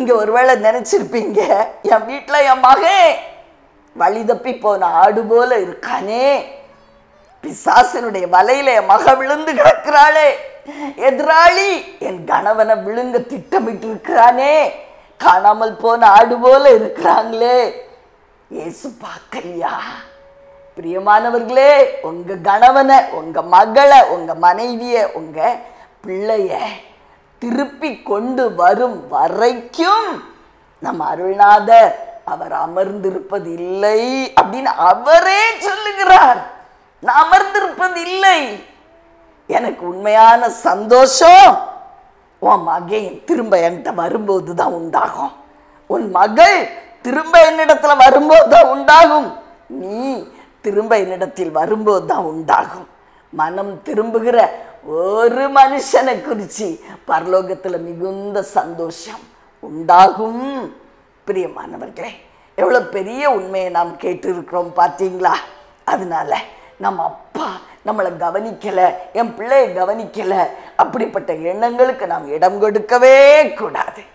நீங்க ஒருவேளை நினைச்சிருப்பீங்க என் வீட்டுல என் மகன் வழி தப்பி போன ஆடு போல இருக்கானே பிசாசனுடைய வலையில என் மக விழுந்து கிடக்கிறாளே எதிராளி என் கணவனை விழுங்க திட்டமிட்டு இருக்கிறானே காணாமல் போன ஆடு போல இருக்கிறாங்களே இயேசு பார்க்கலையா பிரியமானவர்களே உங்க கணவனை உங்க மகளை உங்க மனைவிய உங்க பிள்ளைய திருப்பி கொண்டு வரும் வரைக்கும் நம்ம அருள்நாதர் அவர் அமர்ந்திருப்பது இல்லை அப்படின்னு அவரே சொல்லுகிறார் நான் அமர்ந்திருப்பது இல்லை எனக்கு உண்மையான சந்தோஷம் உன் மகன் திரும்ப என்கிட்ட வரும்போது தான் உண்டாகும் உன் மகள் திரும்ப என்னிடத்துல வரும்போது தான் உண்டாகும் நீ திரும்ப என்னிடத்தில் வரும்போது தான் உண்டாகும் மனம் திரும்புகிற ஒரு மனுஷனை குறித்து பரலோகத்துல மிகுந்த சந்தோஷம் உண்டாகும் பிரியமானவர்களே எவ்வளோ பெரிய உண்மையை நாம் கேட்டிருக்கிறோம் பார்த்தீங்களா அதனால நம்ம அப்பா நம்மளை கவனிக்கலை என் பிள்ளையை கவனிக்கலை அப்படிப்பட்ட எண்ணங்களுக்கு நாம் இடம் கொடுக்கவே கூடாது